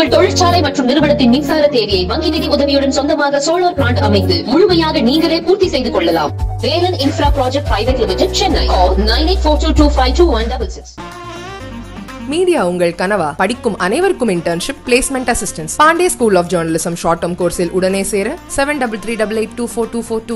உங்கள் தொழிற்சாலை மற்றும் நிறுவனத்தின் மின்சார தேவையை வங்கி நிதி உதவியுடன் சொந்தமாக சோலார் பிளான்ட் அமைத்து முழுமையாக நீங்களே பூர்த்தி செய்து கொள்ளலாம் Velan infra project private limited Chennai nine eight four two two five two one double six media உங்கள் கனவா படிக்கும் அனைவருக்கும் internship placement assistance Pandey school of journalism short term கோர்ஸில் உடனே சேர seven double three double eight two four two four two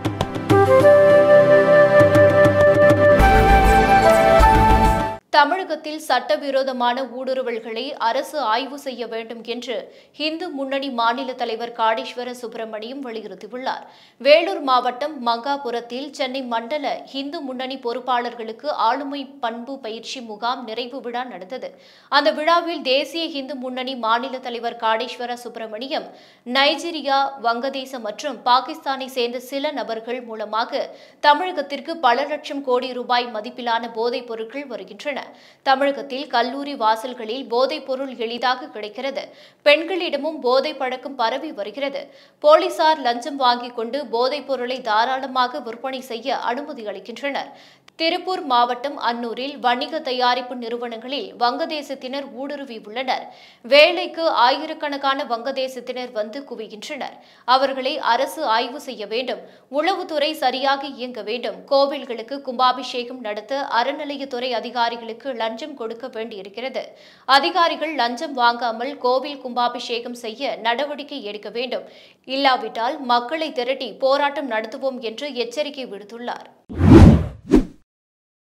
தமிழகத்தில் சட்டவிரோதமான ஊடுருவல்களை அரசு ஆய்வு செய்ய வேண்டும் என்று இந்து முன்னணி மாநில தலைவர் காடேஸ்வர சுப்பிரமணியம் வலியுறுத்தியுள்ளார் வேலூர் மாவட்டம் மங்காபுரத்தில் சென்னை மண்டல இந்து முன்னணி பொறுப்பாளர்களுக்கு ஆளுமை பண்பு பயிற்சி முகாம் நிறைவு விழா நடந்தது அந்த விழாவில் தேசிய இந்து முன்னணி மாநில தலைவர் காடேஸ்வர சுப்பிரமணியம் நைஜீரியா வங்கதேசம் மற்றும் பாகிஸ்தானை சேர்ந்த சில நபர்கள் மூலமாக தமிழகத்திற்கு பல லட்சம் கோடி ரூபாய் மதிப்பிலான போதைப் பொருட்கள் வருகின்றன தமிழகத்தில் கல்லூரி வாசல்களில் போதைப் பொருள் எளிதாக கிடைக்கிறது பெண்களிடமும் போதை பழக்கம் பரவி வருகிறது போலீசார் லஞ்சம் வாங்கிக் கொண்டு போதைப் பொருளை தாராளமாக விற்பனை செய்ய அனுமதி அளிக்கின்றனர் திருப்பூர் மாவட்டம் அன்னூரில் வணிக தயாரிப்பு நிறுவனங்களில் வங்கதேசத்தினர் ஊடுருவியுள்ளனர் வேலைக்கு ஆயிரக்கணக்கான வங்கதேசத்தினர் வந்து குவிகின்றனர் அவர்களை அரசு ஆய்வு செய்ய வேண்டும் உளவுத்துறை சரியாக இயங்க வேண்டும் கோவில்களுக்கு கும்பாபிஷேகம் நடத்த அறநிலையத்துறை அதிகாரிகளுக்கு லஞ்சம் கொடுக்க வேண்டியிருக்கிறது அதிகாரிகள் லஞ்சம் வாங்காமல் கோவில் கும்பாபிஷேகம் செய்ய நடவடிக்கை எடுக்க வேண்டும் இல்லாவிட்டால் மக்களை திரட்டி போராட்டம் நடத்துவோம் என்று எச்சரிக்கை விடுத்துள்ளார்